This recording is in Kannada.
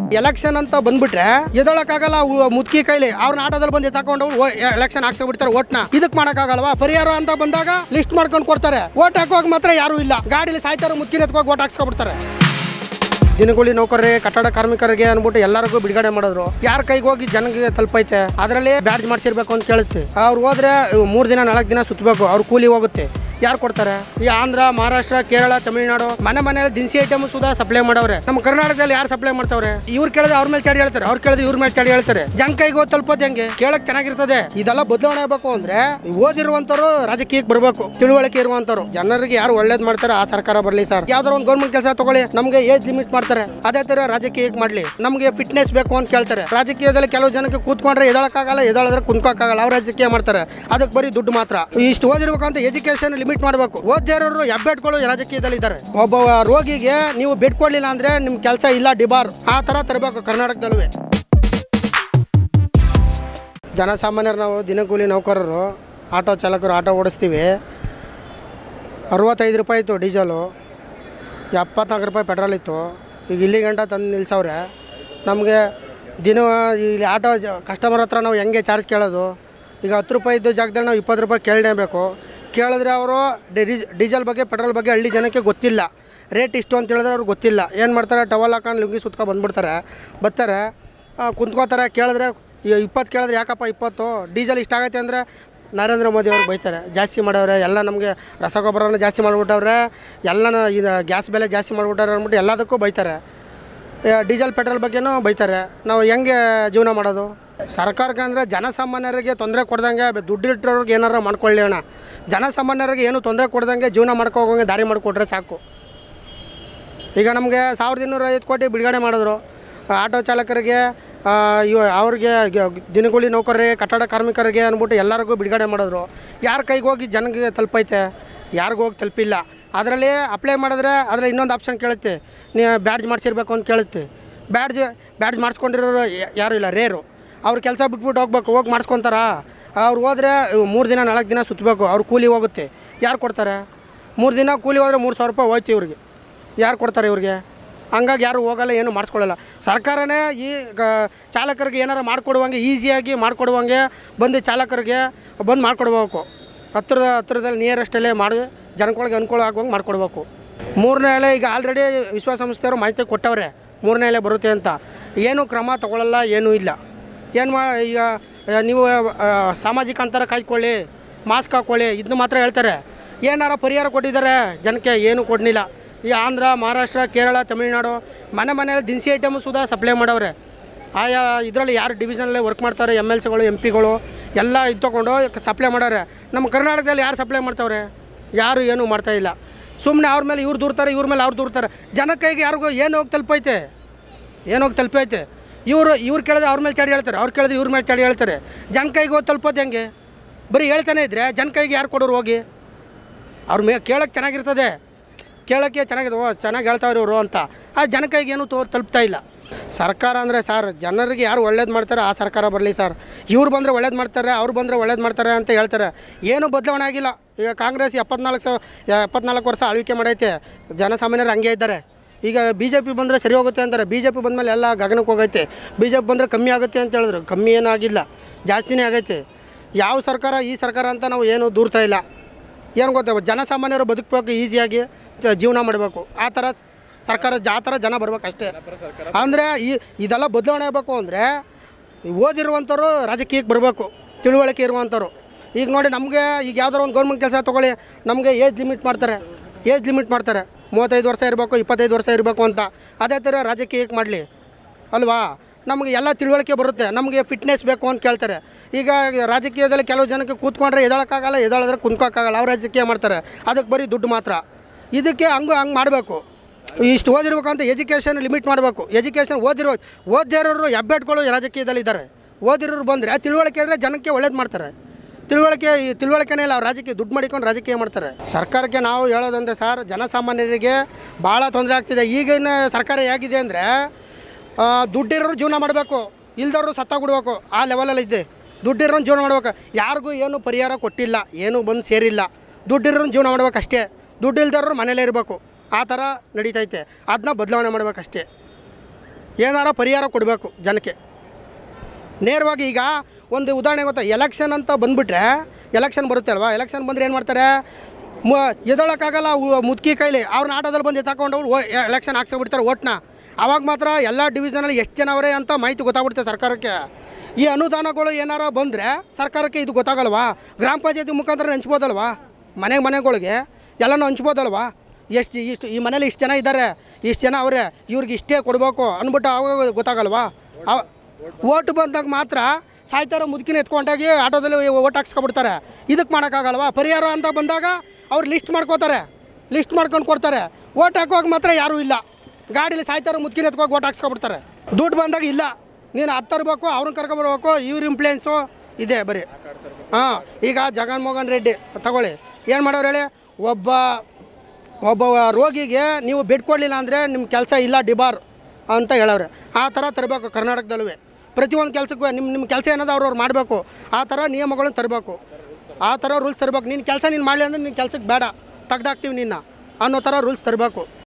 ಎಲೆಕ್ಷನ್ ಅಂತ ಬಂದ್ಬಿಟ್ರೆ ಎದೊಳಕ್ಕಾಗಲ್ಲ ಅವು ಮುದ್ಕಿ ಕೈಲಿ ಅವ್ರನ್ನ ಆಟೋದಲ್ಲಿ ಬಂದು ತಗೊಂಡು ಎಲೆಕ್ಷನ್ ಹಾಕ್ಸ್ಬಿಡ್ತಾರೆ ಓಟ್ನ ಇದಕ್ ಮಾಡಕ್ಕಾಗಲ್ವಾ ಪರಿಹಾರ ಅಂತ ಬಂದಾಗ ಲಿಸ್ಟ್ ಮಾಡ್ಕೊಂಡು ಕೊಡ್ತಾರೆ ಓಟ್ ಹಾಕುವಾಗ ಮಾತ್ರ ಯಾರು ಇಲ್ಲ ಗಾಡಿಲಿ ಸಾಯ್ತಾರೆ ಮುದ್ಕಿನ ಎತ್ಕೋಗಿ ಓಟ್ ಹಾಕ್ಸ್ಕೊಬಿಡ್ತಾರೆ ದಿನಗೂಲಿ ನೌಕರರಿಗೆ ಕಟ್ಟಡ ಕಾರ್ಮಿಕರಿಗೆ ಅನ್ಬಿಟ್ಟು ಎಲ್ಲರಿಗೂ ಬಿಡುಗಡೆ ಮಾಡಿದ್ರು ಯಾರ ಕೈಗೆ ಹೋಗಿ ಜನಕ್ಕೆ ತಲುಪೈತೆ ಅದರಲ್ಲಿ ಬ್ಯಾಡ್ಜ್ ಮಾಡಿಸಿರ್ಬೇಕು ಅಂತ ಕೇಳುತ್ತೆ ಅವ್ರು ಹೋದ್ರೆ ಮೂರು ದಿನ ನಾಲ್ಕು ದಿನ ಸುತ್ತಬೇಕು ಅವ್ರ ಕೂಲಿ ಹೋಗುತ್ತೆ ಯಾರು ಕೊಡ್ತಾರೆ ಈ ಆಂಧ್ರ ಮಹಾರಾಷ್ಟ್ರ ಕೇರಳ ತಮಿಳುನಾಡು ಮನೆ ಮನೆಯಲ್ಲಿ ದಿನಸಿ ಐಟಮ್ ಸುಧಾ ಸಪ್ಲೈ ಮಾಡವ್ರೆ ನಮ್ಮ ಕರ್ನಾಟಕದಲ್ಲಿ ಯಾರು ಸಪ್ಲೈ ಮಾಡ್ತಾವ್ರೆ ಇವ್ರು ಕೇಳಿದ್ರೆ ಅವ್ರ ಮೇಲೆ ಚಡಿ ಹೇಳ್ತಾರೆ ಅವ್ರು ಕೇಳಿದ್ರೆ ಇವ್ರ ಮೇಲೆ ಚಡಿ ಹೇಳ್ತಾರೆ ಜನ ಕೈಗೆ ಹೋಗಿ ತಲುಪೋದು ಹೆಂಗೆ ಕೇಳಕ್ ಚೆನ್ನಾಗಿರ್ತದೆ ಇದೆಲ್ಲ ಬದಲಾವಣೆ ಆಗಬೇಕು ಅಂದ್ರೆ ಓದಿರುವಂತರು ರಾಜಕೀಯಕ್ಕೆ ಬರಬೇಕು ತಿಳುವಳಿಕೆ ಇರುವಂತರು ಜನರಿಗೆ ಯಾರು ಒಳ್ಳೇದ್ ಮಾಡ್ತಾರೆ ಆ ಸರ್ಕಾರ ಬರಲಿ ಸರ್ ಯಾವ್ದಾರ ಒಂದು ಗೌರ್ಮೆಂಟ್ ಕೆಲಸ ತಗೊಳ್ಳಿ ನಮಗೆ ಏಜ್ ಲಿಮಿಟ್ ಮಾಡ್ತಾರೆ ಅದೇ ತರ ರಾಜಕೀಯಕ್ಕೆ ಮಾಡ್ಲಿ ನಮಗೆ ಫಿಟ್ನೆಸ್ ಬೇಕು ಅಂತ ಕೇಳ್ತಾರೆ ರಾಜಕೀಯದಲ್ಲಿ ಕೆಲವು ಜನಕ್ಕೆ ಕೂತ್ಕೊಂಡ್ರೆ ಎದಳಕ್ಕಾಗಲ್ಲ ಎದಳಿದ್ರೆ ಕುಂತ್ಕೋಕ್ಕಾಗಲ್ಲ ಅವ್ರು ರಾಜಕೀಯ ಮಾಡ್ತಾರೆ ಅದಕ್ಕೆ ಬರೀ ದುಡ್ಡು ಮಾತ್ರ ಇಷ್ಟು ಓದಿರ್ಬೇಕಂತ ಎಜುಕೇಶನ್ ಲಿಮಿಟ್ ಮಾಡಬೇಕು ಓದಿರೋರು ಹೆಬ್ಬೆಟ್ಗಳು ರಾಜಕೀಯದಲ್ಲಿ ಇದ್ದಾರೆ ಒಬ್ಬ ರೋಗಿಗೆ ನೀವು ಬೆಡ್ ಕೊಡ್ಲಿಲ್ಲ ಅಂದ್ರೆ ನಿಮ್ ಕೆಲಸ ಇಲ್ಲ ಡಿಬಾರ್ ಆ ತರ ತರಬೇಕು ಕರ್ನಾಟಕದಲ್ಲೂ ಜನಸಾಮಾನ್ಯರು ನಾವು ದಿನಗೂಲಿ ನೌಕರರು ಆಟೋ ಚಾಲಕರು ಆಟೋ ಓಡಿಸ್ತೀವಿ ಅರವತ್ತೈದು ರೂಪಾಯಿ ಇತ್ತು ಡೀಸೆಲು ಎಪ್ಪತ್ನಾಲ್ಕು ರೂಪಾಯಿ ಪೆಟ್ರೋಲ್ ಇತ್ತು ಈಗ ಇಲ್ಲಿ ಗಂಟ ತಂದು ನಿಲ್ಸವ್ರೆ ನಮಗೆ ದಿನ ಇಲ್ಲಿ ಆಟೋ ಕಸ್ಟಮರ್ ಹತ್ರ ನಾವು ಹೆಂಗೆ ಚಾರ್ಜ್ ಕೇಳೋದು ಈಗ ಹತ್ತು ರೂಪಾಯಿ ಇದ್ದು ಜಾಗದಲ್ಲಿ ನಾವು ಇಪ್ಪತ್ತು ರೂಪಾಯಿ ಕೇಳಲೇಬೇಕು ಕೇಳಿದ್ರೆ ಅವರು ಡೀಸೆಲ್ ಬಗ್ಗೆ ಪೆಟ್ರೋಲ್ ಬಗ್ಗೆ ಹಳ್ಳಿ ಜನಕ್ಕೆ ಗೊತ್ತಿಲ್ಲ ರೇಟ್ ಇಷ್ಟು ಅಂತ ಹೇಳಿದ್ರೆ ಅವ್ರಿಗೆ ಗೊತ್ತಿಲ್ಲ ಏನು ಮಾಡ್ತಾರೆ ಟವಲ್ ಹಾಕೊಂಡು ಲುಂಗಿ ಸುತ್ಕೊಂಡು ಬಂದ್ಬಿಡ್ತಾರೆ ಬರ್ತಾರೆ ಆ, ಕುಂತ್ಕೋತಾರೆ ಕೇಳಿದ್ರೆ ಈ- ಇಪ್ಪತ್ತು ಕೇಳಿದ್ರೆ ಯಾಕಪ್ಪ ಇಪ್ಪತ್ತು ಡೀಸೆಲ್ ಇಷ್ಟ ಆಗೈತೆ ಅಂದರೆ ನರೇಂದ್ರ ಮೋದಿ ಅವ್ರು ಬೈತಾರೆ ಜಾಸ್ತಿ ಮಾಡವ್ರೆ ಎಲ್ಲ ನಮಗೆ ರಸಗೊಬ್ಬರನ ಜಾಸ್ತಿ ಮಾಡಿಬಿಟ್ಟವ್ರೆ ಎಲ್ಲನ ಇದು ಗ್ಯಾಸ್ ಬೆಲೆ ಜಾಸ್ತಿ ಮಾಡಿಬಿಟ್ಟಾರೆ ಅಂದ್ಬಿಟ್ಟು ಎಲ್ಲದಕ್ಕೂ ಬೈತಾರೆ ಆ, ಡೀಸೆಲ್ ಪೆಟ್ರೋಲ್ ಬಗ್ಗೆನೂ ಬೈತಾರೆ ನಾವು ಹೆಂಗೆ ಜೀವನ ಮಾಡೋದು ಸರ್ಕಾರಕ್ಕೆ ಅಂದರೆ ಜನಸಾಮಾನ್ಯರಿಗೆ ತೊಂದರೆ ಕೊಡ್ದಂಗೆ ಬೆ- ದುಡ್ಡು ಇಟ್ಟಿರೋರ್ಗೆ ಏನಾರ ಮಾಡ್ಕೊಳ್ಳಿ ಅಣ್ಣ ಜನಸಾಮಾನ್ಯರಿಗೆ ಏನು ತೊಂದರೆ ಕೊಡ್ದಂಗೆ ಜೀವನ ಮಾಡ್ಕೋಗಂಗೆ ದಾರಿ ಮಾಡಿಕೊಟ್ರೆ ಸಾಕು ಈಗ ನಮಗೆ ಸಾವಿರದ ಇನ್ನೂರ ಐವತ್ತು ಕೋಟಿ ಬಿಡುಗಡೆ ಮಾಡಿದ್ರು ಆಟೋ ಚಾಲಕರಿಗೆ ಆ, ಇವ ಅವ್ರಿಗೆ ಗ- ದಿನಗೂಲಿ ನೌಕರರಿಗೆ ಕಟ್ಟಡ ಕಾರ್ಮಿಕರಿಗೆ ಅಂದ್ಬಿಟ್ಟು ಎಲ್ಲರಿಗೂ ಬಿಡುಗಡೆ ಮಾಡಿದ್ರು ಯಾರ ಕೈಗೆ ಹೋಗಿ ಜನಕ್ಕೆ ತಲುಪೈತೆ ಯಾರಿಗೂ ಹೋಗಿ ತಲುಪಿಲ್ಲ ಅದರಲ್ಲಿ ಅಪ್ಲೈ ಮಾಡಿದ್ರೆ ಅದರಲ್ಲಿ ಇನ್ನೊಂದು ಆಪ್ಷನ್ ಕೇಳುತ್ತೆ ನೀವು ಬ್ಯಾಡ್ಜ್ ಮಾಡಿಸಿರ್ಬೇಕು ಅಂತ ಕೇಳುತ್ತೆ ಬ್ಯಾಡ್ಜ್ ಬ್ಯಾಡ್ಜ್ ಮಾಡಿಸ್ಕೊಂಡಿರೋರು ಯ- ಯಾರೂ ಇಲ್ಲ ರೇರು ಅವ್ರ ಕೆಲಸ ಬಿಟ್ಬಿಟ್ಟು ಹೋಗ್ಬೇಕು ಹೋಗಿ ಮಾಡಿಸ್ಕೊತಾರ ಅವ್ರು ಹೋದರೆ ಮೂರು ದಿನ ನಾಲ್ಕು ದಿನ ಸುತ್ತಬೇಕು ಅವ್ರ ಕೂಲಿ ಹೋಗುತ್ತೆ ಯಾರು ಕೊಡ್ತಾರೆ ಮೂರು ದಿನ ಕೂಲಿ ಹೋದರೆ ಮೂರು ಸಾವಿರ ರೂಪಾಯಿ ಹೋಯ್ತು ಇವ್ರಿಗೆ ಯಾರು ಕೊಡ್ತಾರೆ ಇವ್ರಿಗೆ ಹಂಗಾಗಿ ಯಾರು ಹೋಗಲ್ಲ ಏನು ಮಾಡಿಸ್ಕೊಳ್ಳಲ್ಲ ಸರ್ಕಾರನೇ ಈ ಗ- ಚಾಲಕರಿಗೆ ಏನಾರು ಮಾಡಿಕೊಡುವಂಗೆ ಈಸಿಯಾಗಿ ಮಾಡಿಕೊಡುವಂಗೆ ಬಂದು ಚಾಲಕರಿಗೆ ಬಂದು ಮಾಡಿಕೊಡ್ಬೇಕು ಹತ್ತಿರದ ಹತ್ತಿರದಲ್ಲಿ ನಿಯರೆಸ್ಟಲ್ಲೇ ಮಾಡಿ ಜನಗಳಿಗೆ ಅನುಕೂಲ ಆಗುವಂಗೆ ಮಾಡಿಕೊಡ್ಬೇಕು ಮೂರನೇ ಅಲೆ ಈಗ ಆಲ್ರೆಡಿ ವಿಶ್ವಸಂಸ್ಥೆಯವರು ಮಾಹಿತಿ ಕೊಟ್ಟವ್ರೆ ಮೂರನೇ ಅಲೆ ಬರುತ್ತೆ ಅಂತ ಏನೂ ಕ್ರಮ ತಗೊಳ್ಳಲ್ಲ ಏನೂ ಇಲ್ಲ ಏನು ಮಾ ಈಗ ಆ, ನೀವು ಆ, ಸಾಮಾಜಿಕ ಅಂತರ ಕಾಯ್ಕೊಳ್ಳಿ ಮಾಸ್ಕ್ ಹಾಕ್ಕೊಳ್ಳಿ ಇದನ್ನ ಮಾತ್ರ ಹೇಳ್ತಾರೆ ಏನಾರ ಪರಿಹಾರ ಕೊಟ್ಟಿದ್ದಾರೆ ಜನಕ್ಕೆ ಏನು ಕೊಡಲಿಲ್ಲ ಈ ಆಂಧ್ರ ಮಹಾರಾಷ್ಟ್ರ ಕೇರಳ ತಮಿಳುನಾಡು ಮನೆ ಮನೆಯಲ್ಲಿ ದಿನಸಿ ಐಟಮು ಸುಧಾ ಸಪ್ಲೈ ಮಾಡವ್ರೆ ಆಯಾ ಇದರಲ್ಲಿ ಯಾರು ಡಿವಿಷನಲ್ಲೇ ವರ್ಕ್ ಮಾಡ್ತಾರೆ ಎಮ್ ಎಲ್ ಸಿಗಳು ಎಮ್ ಪಿಗಳು ಎಲ್ಲ ಇದು ತೊಗೊಂಡು ಸಪ್ಲೈ ಮಾಡವ್ರೆ ನಮ್ಮ ಕರ್ನಾಟಕದಲ್ಲಿ ಯಾರು ಸಪ್ಲೈ ಮಾಡ್ತಾವ್ರೆ ಯಾರು ಏನೂ ಮಾಡ್ತಾ ಇಲ್ಲ ಸುಮ್ಮನೆ ಅವ್ರ ಮೇಲೆ ಇವ್ರು ದೂರ್ತಾರೆ ಇವ್ರ ಮೇಲೆ ಅವ್ರು ದೂರ್ತಾರೆ ಜನ ಕೈಗೆ ಯಾರಿಗೂ ಏನು ಹೋಗಿ ತಲುಪೈತೆ ಏನು ಹೋಗಿ ತಲುಪೈತೆ ಇವರು ಇವ್ರು ಕೇಳಿದ್ರೆ ಅವ್ರ ಮೇಲೆ ಚಡಿ ಹೇಳ್ತಾರೆ ಅವ್ರು ಕೇಳಿದ್ರೆ ಇವ್ರ ಮೇಲೆ ಚಡಿ ಹೇಳ್ತಾರೆ ಜನ ಕೈಗೆ ಹೋಗಿ ತಲುಪೋದು ಹೆಂಗೆ ಬರೀ ಹೇಳ್ತಾನೆ ಇದ್ರೆ ಜನ ಕೈಗೆ ಯಾರು ಕೊಡೋರು ಹೋಗಿ ಅವ್ರ ಮೇ ಕೇಳೋಕ್ಕೆ ಚೆನ್ನಾಗಿರ್ತದೆ ಕೇಳೋಕ್ಕೆ ಚೆನ್ನಾಗಿದೆ ಓ ಚೆನ್ನಾಗಿ ಹೇಳ್ತಾವ್ರೆ ಇವರು ಅಂತ ಆ ಜನ ಕೈಗೆ ಏನೂ ತೋ ತಲುಪ್ತಾ ಇಲ್ಲ ಸರ್ಕಾರ ಅಂದರೆ ಸರ್ ಜನರಿಗೆ ಯಾರು ಒಳ್ಳೇದು ಮಾಡ್ತಾರೆ ಆ ಸರ್ಕಾರ ಬರಲಿ ಸರ್ ಇವ್ರು ಬಂದರೆ ಒಳ್ಳೇದು ಮಾಡ್ತಾರೆ ಅವ್ರು ಬಂದರೆ ಒಳ್ಳೇದು ಮಾಡ್ತಾರೆ ಅಂತ ಹೇಳ್ತಾರೆ ಏನೂ ಬದಲಾವಣೆ ಆಗಿಲ್ಲ ಈಗ ಕಾಂಗ್ರೆಸ್ ಎಪ್ಪತ್ನಾಲ್ಕು ಸಾವಿರ ಎಪ್ಪತ್ನಾಲ್ಕು ವರ್ಷ ಆಳ್ವಿಕೆ ಮಾಡೈತೆ ಜನಸಾಮಾನ್ಯರು ಹಂಗೆ ಇದ್ದಾರೆ ಈಗ ಬಿ ಜೆ ಪಿ ಬಂದರೆ ಸರಿ ಹೋಗುತ್ತೆ ಅಂತಾರೆ ಬಿ ಜೆ ಪಿ ಬಂದಮೇಲೆ ಎಲ್ಲ ಗಗನಕ್ಕೆ ಹೋಗೈತೆ ಬಿ ಜೆ ಪಿ ಬಂದರೆ ಕಮ್ಮಿ ಆಗುತ್ತೆ ಅಂತ ಹೇಳಿದ್ರು ಕಮ್ಮಿ ಏನೂ ಆಗಿಲ್ಲ ಜಾಸ್ತಿನೇ ಆಗೈತೆ ಯಾವ ಸರ್ಕಾರ ಈ ಸರ್ಕಾರ ಅಂತ ನಾವು ಏನು ದೂರ್ತಾ ಇಲ್ಲ ಏನು ಗೊತ್ತಾ ಜನಸಾಮಾನ್ಯರು ಬದುಕಬೇಕು ಈಸಿಯಾಗಿ ಜ- ಜೀವನ ಮಾಡಬೇಕು ಆ ಥರ ಸರ್ಕಾರ ಜ- ಆ ಥರ ಜನ ಬರ್ಬೇಕು ಅಷ್ಟೇ ಅಂದರೆ ಈ ಇದೆಲ್ಲ ಬದಲಾವಣೆ ಆಗಬೇಕು ಅಂದರೆ ಓದಿರುವಂಥವ್ರು ರಾಜಕೀಯಕ್ಕೆ ಬರಬೇಕು ತಿಳುವಳಿಕೆ ಇರುವಂಥವ್ರು ಈಗ ನೋಡಿ ನಮಗೆ ಈಗ ಯಾವ್ದಾರು ಒಂದು ಗೌರ್ಮೆಂಟ್ ಕೆಲಸ ತೊಗೊಳ್ಳಿ ನಮಗೆ ಏಜ್ ಲಿಮಿಟ್ ಮಾಡ್ತಾರೆ ಏಜ್ ಲಿಮಿಟ್ ಮಾಡ್ತಾರೆ ಮೂವತ್ತೈದು ವರ್ಷ ಇರಬೇಕು ಇಪ್ಪತ್ತೈದು ವರ್ಷ ಇರಬೇಕು ಅಂತ ಅದೇ ಥರ ರಾಜಕೀಯಕ್ಕೆ ಮಾಡಲಿ ಅಲ್ವಾ ನಮಗೆ ಎಲ್ಲ ತಿಳುವಳಿಕೆ ಬರುತ್ತೆ ನಮಗೆ ಫಿಟ್ನೆಸ್ ಬೇಕು ಅಂತ ಕೇಳ್ತಾರೆ ಈಗ ರಾಜಕೀಯದಲ್ಲಿ ಕೆಲವು ಜನಕ್ಕೆ ಕೂತ್ಕೊಂಡ್ರೆ ಎದಳಕ್ಕಾಗಲ್ಲ ಎದಳಿದ್ರೆ ಕುಂತ್ಕೋಕ್ಕಾಗಲ್ಲ ಅವ್ರು ರಾಜಕೀಯ ಮಾಡ್ತಾರೆ ಅದಕ್ಕೆ ಬರೀ ದುಡ್ಡು ಮಾತ್ರ ಇದಕ್ಕೆ ಹಂಗೆ ಹಂಗೆ ಮಾಡಬೇಕು ಇಷ್ಟು ಓದಿರ್ಬೇಕಂತ ಎಜುಕೇಷನ್ ಲಿಮಿಟ್ ಮಾಡಬೇಕು ಎಜುಕೇಷನ್ ಓದಿರೋ ಓದ್ದೇ ಇರೋರು ಹೆಬ್ಬೆಟ್ಗಳು ರಾಜಕೀಯದಲ್ಲಿ ಇದ್ದಾರೆ ಓದಿರೋರು ಬಂದರೆ ತಿಳುವಳಿಕೆ ಇದ್ದರೆ ಜನಕ್ಕೆ ಒಳ್ಳೇದು ಮಾಡ್ತಾರೆ ತಿಳುವಳಿಕೆ ಈ ತಿಳುವಳಿಕೆನೇ ಇಲ್ಲ ಅವ್ರು ರಾಜಕೀಯ ದುಡ್ಡು ಮಾಡಿಕೊಂಡು ರಾಜಕೀಯ ಮಾಡ್ತಾರೆ ಸರ್ಕಾರಕ್ಕೆ ನಾವು ಹೇಳೋದಂದ್ರೆ ಸರ್ ಜನಸಾಮಾನ್ಯರಿಗೆ ಭಾಳ ತೊಂದರೆ ಆಗ್ತಿದೆ ಈಗಿನ ಸರ್ಕಾರ ಹೇಗಿದೆ ಅಂದರೆ ದುಡ್ಡಿರೋರು ಜೀವನ ಮಾಡಬೇಕು ಇಲ್ದವರು ಸತ್ತಾಗ್ಬಿಡ್ಬೇಕು ಆ ಲೆವೆಲಲ್ಲಿ ಇದೆ ದುಡ್ಡಿರೋನು ಜೀವನ ಮಾಡ್ಬೇಕು ಯಾರಿಗೂ ಏನು ಪರಿಹಾರ ಕೊಟ್ಟಿಲ್ಲ ಏನೂ ಬಂದು ಸೇರಿಲ್ಲ ದುಡ್ಡಿರೋನು ಜೀವನ ಮಾಡ್ಬೇಕು ಅಷ್ಟೇ ದುಡ್ಡು ಇಲ್ದವ್ರು ಮನೇಲೇ ಇರಬೇಕು ಆ ಥರ ನಡೀತೈತೆ ಅದನ್ನ ಬದಲಾವಣೆ ಮಾಡ್ಬೇಕಷ್ಟೇ ಏನಾರ ಪರಿಹಾರ ಕೊಡಬೇಕು ಜನಕ್ಕೆ ನೇರವಾಗಿ ಈಗ ಒಂದು ಉದಾಹರಣೆ ಗೊತ್ತಾ ಎಲೆಕ್ಷನ್ ಅಂತ ಬಂದುಬಿಟ್ರೆ ಎಲೆಕ್ಷನ್ ಬರುತ್ತೆ ಅಲ್ವಾ ಎಲೆಕ್ಷನ್ ಬಂದರೆ ಏನು ಮಾಡ್ತಾರೆ ಮು ಎದೊಳಕ್ಕಾಗಲ್ಲ ಮುದುಕಿ ಕೈಲಿ ಅವ್ರನ್ನ ಆಟೋದಲ್ಲಿ ಬಂದು ಎತ್ತಾಕೊಂಡು ಎಲೆಕ್ಷನ್ ಹಾಕ್ಸ್ಬಿಡ್ತಾರೆ ಓಟ್ನ ಅವಾಗ ಮಾತ್ರ ಎಲ್ಲ ಡಿವಿಷನಲ್ಲಿ ಎಷ್ಟು ಜನ ಅವರೇ ಅಂತ ಮಾಹಿತಿ ಗೊತ್ತಾಗ್ಬಿಡುತ್ತೆ ಸರ್ಕಾರಕ್ಕೆ ಈ ಅನುದಾನಗಳು ಏನಾರ ಬಂದರೆ ಸರ್ಕಾರಕ್ಕೆ ಇದು ಗೊತ್ತಾಗಲ್ವಾ ಗ್ರಾಮ ಪಂಚಾಯತಿ ಮುಖಾಂತರ ಹಂಚ್ಬೋದಲ್ವಾ ಮನೆ ಮನೆಗಳಿಗೆ ಎಲ್ಲನೂ ಹಂಚ್ಬೋದಲ್ವಾ ಎಷ್ಟು ಇಷ್ಟು ಈ ಮನೇಲಿ ಇಷ್ಟು ಜನ ಇದ್ದಾರೆ ಇಷ್ಟು ಜನ ಅವರೇ ಇವ್ರಿಗೆ ಇಷ್ಟೇ ಕೊಡಬೇಕು ಅಂದ್ಬಿಟ್ಟು ಅವಾಗ ಗೊತ್ತಾಗಲ್ವಾ ಅವ ಓಟ್ ಬಂದಾಗ ಮಾತ್ರ ಸಾಯ್ತಾರೋ ಮುದುಕಿನ ಎತ್ಕೊಂಡಾಗಿ ಆಟೋದಲ್ಲಿ ಓಟ್ ಹಾಕ್ಸ್ಕೊಬಿಡ್ತಾರೆ ಇದಕ್ಕೆ ಮಾಡೋಕ್ಕಾಗಲ್ವಾ ಪರಿಹಾರ ಅಂತ ಬಂದಾಗ ಅವ್ರು ಲಿಸ್ಟ್ ಮಾಡ್ಕೋತಾರೆ ಲಿಸ್ಟ್ ಮಾಡ್ಕೊಂಡು ಕೊಡ್ತಾರೆ ಓಟ್ ಹಾಕುವಾಗ ಮಾತ್ರ ಯಾರೂ ಇಲ್ಲ ಗಾಡೀಲಿ ಸಾಯ್ತಾರೋ ಮುದುಕಿನ ಎತ್ಕೋಗಿ ಓಟ್ ಹಾಕ್ಸ್ಕೊಬಿಡ್ತಾರೆ ದುಡ್ಡು ಬಂದಾಗ ಇಲ್ಲ ನೀನು ಹತ್ತು ತರಬೇಕು ಅವ್ರನ್ನ ಕರ್ಕೊಬರ್ಬೇಕು ಇವ್ರ ಇಂಪ್ಲುಯೆನ್ಸು ಇದೆ ಬರೀ ಹಾಂ ಈಗ ಜಗನ್ಮೋಹನ್ ರೆಡ್ಡಿ ತಗೊಳ್ಳಿ ಏನು ಮಾಡೋರು ಹೇಳಿ ಒಬ್ಬ ಒಬ್ಬ ರೋಗಿಗೆ ನೀವು ಬೆಡ್ ಕೊಡಲಿಲ್ಲ ಅಂದರೆ ನಿಮ್ಮ ಕೆಲಸ ಇಲ್ಲ ಡಿಬಾರ್ ಅಂತ ಹೇಳವ್ರೆ ಆ ಥರ ತರಬೇಕು ಕರ್ನಾಟಕದಲ್ಲೂ ಪ್ರತಿಯೊಂದು ಕೆಲಸಕ್ಕೂ ನಿಮ್ಮ ನಿಮ್ಮ ಕೆಲಸ ಏನದ ಅವ್ರವ್ರು ಮಾಡಬೇಕು ಆ ಥರ ನಿಯಮಗಳನ್ನ ತರಬೇಕು ಆ ಥರ ರೂಲ್ಸ್ ತರಬೇಕು ನಿನ್ನ ಕೆಲಸ ನೀನು ಮಾಡಲಿ ಅಂದರೆ ನಿನ್ನ ಕೆಲಸಕ್ಕೆ ಬೇಡ ತೆಗ್ದಾಕ್ತೀವಿ ನಿನ್ನ ಅನ್ನೋ ಥರ ರೂಲ್ಸ್ ತರಬೇಕು